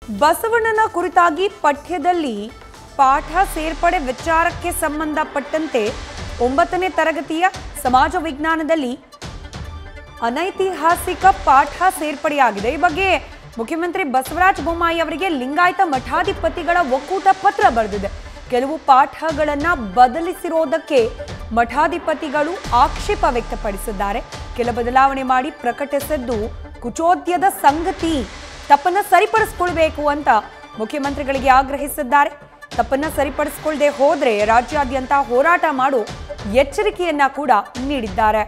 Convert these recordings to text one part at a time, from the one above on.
ಬಸವಣ್ಣನ ಕುರಿತಾಗಿ ಪಠ್ಯದಲ್ಲಿ ಪಾಠ ಸೇರ್ಪಡೆ ವಿಚಾರಕ್ಕೆ ಸಂಬಂಧಪಟ್ಟಂತೆ ಒಂಬತ್ತನೇ ತರಗತಿಯ ಸಮಾಜ ವಿಜ್ಞಾನದಲ್ಲಿ ಅನೈತಿಹಾಸಿಕ ಪಾಠ ಸೇರ್ಪಡೆಯಾಗಿದೆ ಈ ಬಗ್ಗೆ ಮುಖ್ಯಮಂತ್ರಿ ಬಸವರಾಜ ಬೊಮ್ಮಾಯಿ ಅವರಿಗೆ ಲಿಂಗಾಯತ ಮಠಾಧಿಪತಿಗಳ ಒಕ್ಕೂಟ ಪತ್ರ ಬರೆದಿದೆ ಕೆಲವು ಪಾಠಗಳನ್ನ ಬದಲಿಸಿರೋದಕ್ಕೆ ಮಠಾಧಿಪತಿಗಳು ಆಕ್ಷೇಪ ವ್ಯಕ್ತಪಡಿಸಿದ್ದಾರೆ ಕೆಲ ಬದಲಾವಣೆ ಮಾಡಿ ಪ್ರಕಟಿಸಿದ್ದು ಕುಚೋದ್ಯದ ಸಂಗತಿ ತಪ್ಪನ್ನ ಸರಿಪಡಿಸ್ಕೊಳ್ಬೇಕು ಅಂತ ಮುಖ್ಯಮಂತ್ರಿಗಳಿಗೆ ಆಗ್ರಹಿಸಿದ್ದಾರೆ ತಪ್ಪನ್ನ ಸರಿಪಡಿಸ್ಕೊಳ್ದೆ ಹೋದ್ರೆ ರಾಜ್ಯಾದ್ಯಂತ ಹೋರಾಟ ಮಾಡೋ ಎಚ್ಚರಿಕೆಯನ್ನ ಕೂಡ ನೀಡಿದ್ದಾರೆ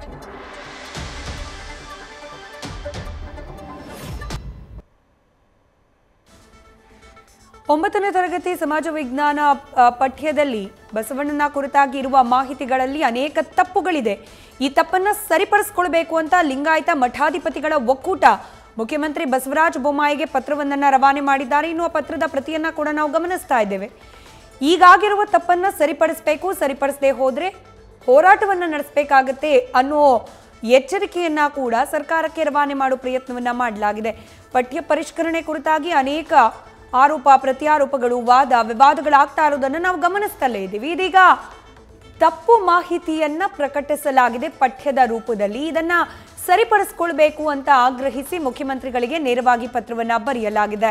ಒಂಬತ್ತನೇ ತರಗತಿ ಸಮಾಜ ವಿಜ್ಞಾನ ಆ, ಪಠ್ಯದಲ್ಲಿ ಬಸವಣ್ಣನ ಕುರಿತಾಗಿ ಇರುವ ಮಾಹಿತಿಗಳಲ್ಲಿ ಅನೇಕ ತಪ್ಪುಗಳಿದೆ ಈ ತಪ್ಪನ್ನ ಸರಿಪಡಿಸ್ಕೊಳ್ಬೇಕು ಅಂತ ಲಿಂಗಾಯತ ಮಠಾಧಿಪತಿಗಳ ಒಕ್ಕೂಟ ಮುಖ್ಯಮಂತ್ರಿ ಬಸವರಾಜ ಬೊಮ್ಮಾಯಿಗೆ ಪತ್ರವೊಂದನ್ನ ರವಾನೆ ಮಾಡಿದ್ದಾರೆ ಇನ್ನು ಆ ಪತ್ರದ ಪ್ರತಿಯನ್ನ ಕೂಡ ನಾವು ಗಮನಿಸ್ತಾ ಇದ್ದೇವೆ ಈಗಾಗಿರುವ ತಪ್ಪನ್ನ ಸರಿಪಡಿಸಬೇಕು ಸರಿಪಡಿಸದೆ ಹೋದ್ರೆ ಹೋರಾಟವನ್ನ ನಡೆಸಬೇಕಾಗತ್ತೆ ಅನ್ನೋ ಎಚ್ಚರಿಕೆಯನ್ನ ಕೂಡ ಸರ್ಕಾರಕ್ಕೆ ರವಾನೆ ಮಾಡೋ ಪ್ರಯತ್ನವನ್ನ ಮಾಡಲಾಗಿದೆ ಪಠ್ಯ ಪರಿಷ್ಕರಣೆ ಕುರಿತಾಗಿ ಅನೇಕ ಆರೋಪ ಪ್ರತ್ಯಾರೋಪಗಳು ವಾದ ವಿವಾದಗಳಾಗ್ತಾ ಇರೋದನ್ನು ನಾವು ಗಮನಿಸ್ತಲೇ ಇದ್ದೀವಿ ಇದೀಗ ತಪ್ಪು ಮಾಹಿತಿಯನ್ನ ಪ್ರಕಟಿಸಲಾಗಿದೆ ಪಠ್ಯದ ರೂಪದಲ್ಲಿ ಇದನ್ನ ಸರಿಪಡಿಸ್ಕೊಳ್ಬೇಕು ಅಂತ ಆಗ್ರಹಿಸಿ ಮುಖ್ಯಮಂತ್ರಿಗಳಿಗೆ ನೇರವಾಗಿ ಪತ್ರವನ್ನ ಬರೆಯಲಾಗಿದೆ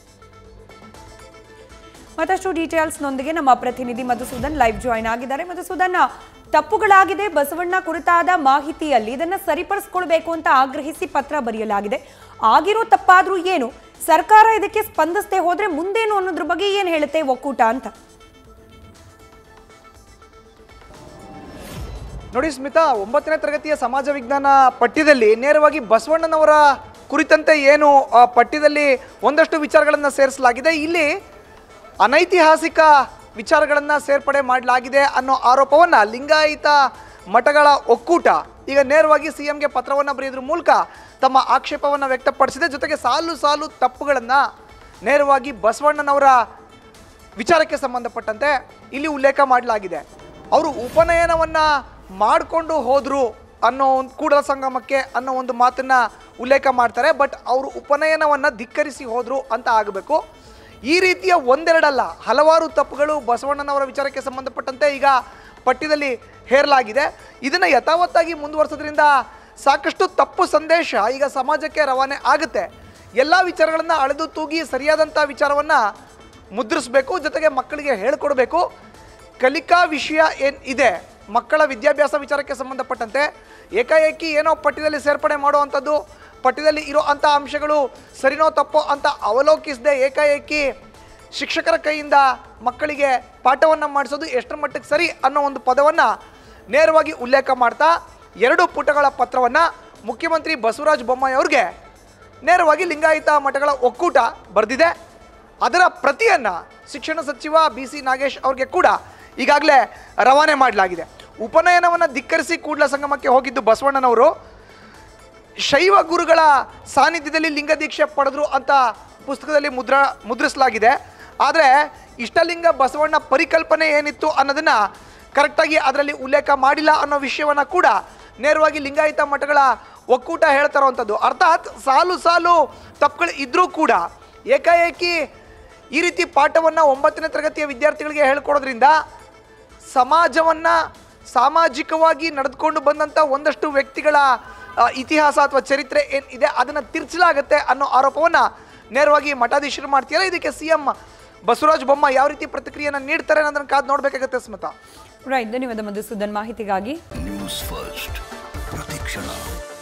ಮತ್ತಷ್ಟು ಡೀಟೇಲ್ಸ್ನೊಂದಿಗೆ ನಮ್ಮ ಪ್ರತಿನಿಧಿ ಮಧುಸೂದನ್ ಲೈವ್ ಜಾಯ್ನ್ ಆಗಿದ್ದಾರೆ ಮಧುಸೂದನ್ ತಪ್ಪುಗಳಾಗಿದೆ ಬಸವಣ್ಣ ಕುರಿತಾದ ಮಾಹಿತಿಯಲ್ಲಿ ಇದನ್ನ ಸರಿಪಡಿಸ್ಕೊಳ್ಬೇಕು ಅಂತ ಆಗ್ರಹಿಸಿ ಪತ್ರ ಬರೆಯಲಾಗಿದೆ ಆಗಿರೋ ತಪ್ಪಾದ್ರೂ ಏನು ಸರ್ಕಾರ ಇದಕ್ಕೆ ಸ್ಪಂದಿಸದೆ ಹೋದ್ರೆ ಮುಂದೇನು ಅನ್ನೋದ್ರ ಬಗ್ಗೆ ಏನ್ ಹೇಳುತ್ತೆ ಒಕ್ಕೂಟ ಅಂತ ನೋಡಿ ಸ್ಮಿತಾ ಒಂಬತ್ತನೇ ತರಗತಿಯ ಸಮಾಜ ವಿಜ್ಞಾನ ಪಠ್ಯದಲ್ಲಿ ನೇರವಾಗಿ ಬಸವಣ್ಣನವರ ಕುರಿತಂತೆ ಏನು ಆ ಪಠ್ಯದಲ್ಲಿ ಒಂದಷ್ಟು ವಿಚಾರಗಳನ್ನು ಸೇರಿಸಲಾಗಿದೆ ಇಲ್ಲಿ ಅನೈತಿಹಾಸಿಕ ವಿಚಾರಗಳನ್ನು ಸೇರ್ಪಡೆ ಮಾಡಲಾಗಿದೆ ಅನ್ನೋ ಆರೋಪವನ್ನು ಲಿಂಗಾಯತ ಮಠಗಳ ಒಕ್ಕೂಟ ಈಗ ನೇರವಾಗಿ ಸಿ ಎಂಗೆ ಪತ್ರವನ್ನು ಬರೆಯೋದ್ರ ಮೂಲಕ ತಮ್ಮ ಆಕ್ಷೇಪವನ್ನು ವ್ಯಕ್ತಪಡಿಸಿದೆ ಜೊತೆಗೆ ಸಾಲು ಸಾಲು ತಪ್ಪುಗಳನ್ನು ನೇರವಾಗಿ ಬಸವಣ್ಣನವರ ವಿಚಾರಕ್ಕೆ ಸಂಬಂಧಪಟ್ಟಂತೆ ಇಲ್ಲಿ ಉಲ್ಲೇಖ ಮಾಡಲಾಗಿದೆ ಅವರು ಉಪನಯನವನ್ನ ಮಾಡಿಕೊಂಡು ಹೋದ್ರು ಅನ್ನೋ ಒಂದು ಕೂಡಲ ಸಂಗಮಕ್ಕೆ ಅನ್ನೋ ಒಂದು ಮಾತನ್ನ ಉಲ್ಲೇಖ ಮಾಡ್ತಾರೆ ಬಟ್ ಅವರು ಉಪನಯನವನ್ನ ಧಿಕ್ಕರಿಸಿ ಹೋದ್ರು ಅಂತ ಆಗಬೇಕು ಈ ರೀತಿಯ ಒಂದೆರಡಲ್ಲ ಹಲವಾರು ತಪ್ಪುಗಳು ಬಸವಣ್ಣನವರ ವಿಚಾರಕ್ಕೆ ಸಂಬಂಧಪಟ್ಟಂತೆ ಈಗ ಪಠ್ಯದಲ್ಲಿ ಹೇರಲಾಗಿದೆ ಇದನ್ನು ಯಥಾವತ್ತಾಗಿ ಮುಂದುವರಿಸೋದ್ರಿಂದ ಸಾಕಷ್ಟು ತಪ್ಪು ಸಂದೇಶ ಈಗ ಸಮಾಜಕ್ಕೆ ರವಾನೆ ಆಗುತ್ತೆ ಎಲ್ಲ ವಿಚಾರಗಳನ್ನು ಅಳೆದು ತೂಗಿ ಸರಿಯಾದಂಥ ವಿಚಾರವನ್ನು ಮುದ್ರಿಸಬೇಕು ಜೊತೆಗೆ ಮಕ್ಕಳಿಗೆ ಹೇಳ್ಕೊಡ್ಬೇಕು ಕಲಿಕಾ ವಿಷಯ ಏನು ಇದೆ ಮಕ್ಕಳ ವಿದ್ಯಾಭ್ಯಾಸ ವಿಚಾರಕ್ಕೆ ಸಂಬಂಧಪಟ್ಟಂತೆ ಏಕಾಏಕಿ ಏನೋ ಪಠ್ಯದಲ್ಲಿ ಸೇರ್ಪಡೆ ಮಾಡುವಂಥದ್ದು ಪಠ್ಯದಲ್ಲಿ ಇರೋ ಅಂಥ ಅಂಶಗಳು ಸರಿನೋ ತಪ್ಪೋ ಅಂತ ಅವಲೋಕಿಸದೆ ಏಕಾಏಕಿ ಶಿಕ್ಷಕರ ಕೈಯಿಂದ ಮಕ್ಕಳಿಗೆ ಪಾಠವನ್ನು ಮಾಡಿಸೋದು ಎಷ್ಟರ ಮಟ್ಟಿಗೆ ಸರಿ ಅನ್ನೋ ಒಂದು ಪದವನ್ನು ನೇರವಾಗಿ ಉಲ್ಲೇಖ ಮಾಡ್ತಾ ಎರಡು ಪುಟಗಳ ಪತ್ರವನ್ನು ಮುಖ್ಯಮಂತ್ರಿ ಬಸವರಾಜ ಬೊಮ್ಮಾಯಿ ಅವ್ರಿಗೆ ನೇರವಾಗಿ ಲಿಂಗಾಯತ ಮಠಗಳ ಒಕ್ಕೂಟ ಬರೆದಿದೆ ಅದರ ಪ್ರತಿಯನ್ನು ಶಿಕ್ಷಣ ಸಚಿವ ಬಿ ಸಿ ನಾಗೇಶ್ ಅವ್ರಿಗೆ ಕೂಡ ಈಗಾಗಲೇ ರವಾನೆ ಮಾಡಲಾಗಿದೆ ಉಪನಯನವನ್ನು ಧಿಕ್ಕರಿಸಿ ಕೂಡಲ ಸಂಗಮಕ್ಕೆ ಹೋಗಿದ್ದು ಬಸವಣ್ಣನವರು ಶೈವ ಗುರುಗಳ ಸಾನ್ನಿಧ್ಯದಲ್ಲಿ ಲಿಂಗ ದೀಕ್ಷೆ ಪಡೆದ್ರು ಅಂತ ಪುಸ್ತಕದಲ್ಲಿ ಮುದ್ರ ಮುದ್ರಿಸಲಾಗಿದೆ ಆದರೆ ಇಷ್ಟಲಿಂಗ ಬಸವಣ್ಣ ಪರಿಕಲ್ಪನೆ ಏನಿತ್ತು ಅನ್ನೋದನ್ನು ಕರೆಕ್ಟಾಗಿ ಅದರಲ್ಲಿ ಉಲ್ಲೇಖ ಮಾಡಿಲ್ಲ ಅನ್ನೋ ವಿಷಯವನ್ನು ಕೂಡ ನೇರವಾಗಿ ಲಿಂಗಾಯತ ಮಠಗಳ ಒಕ್ಕೂಟ ಹೇಳ್ತಾ ಇರುವಂಥದ್ದು ಅರ್ಥಾತ್ ಸಾಲು ಸಾಲು ತಪ್ಪುಗಳು ಇದ್ದರೂ ಕೂಡ ಏಕಾಏಕಿ ಈ ರೀತಿ ಪಾಠವನ್ನು ಒಂಬತ್ತನೇ ತರಗತಿಯ ವಿದ್ಯಾರ್ಥಿಗಳಿಗೆ ಹೇಳ್ಕೊಡೋದ್ರಿಂದ ಸಮಾಜವನ್ನು ಸಾಮಾಜಿಕವಾಗಿ ನಡೆದುಕೊಂಡು ಬಂದಂಥ ಒಂದಷ್ಟು ವ್ಯಕ್ತಿಗಳ ಆ, ಇತಿಹಾಸ ಅಥವಾ ಚರಿತ್ರೆ ಏನಿದೆ ಅದನ್ನು ತಿರ್ಚಲಾಗತ್ತೆ ಅನ್ನೋ ಆರೋಪವನ್ನು ನೇರವಾಗಿ ಮಠಾಧೀಶರು ಮಾಡ್ತೀರಾ ಇದಕ್ಕೆ ಸಿ ಎಂ ಬಸವರಾಜ ಬೊಮ್ಮ ಯಾವ ರೀತಿ ಪ್ರತಿಕ್ರಿಯೆಯನ್ನು ನೀಡ್ತಾರೆ ಅನ್ನೋದನ್ನು ಕಾದು ನೋಡಬೇಕಾಗತ್ತೆ ಸ್ಮಿತಾ ರೈಟ್ ಧನ್ಯವಾದ ಮಧುಸೂದನ್ ಮಾಹಿತಿಗಾಗಿ ನ್ಯೂಸ್ ಫಸ್ಟ್ ಪ್ರತಿಕ್ಷಣ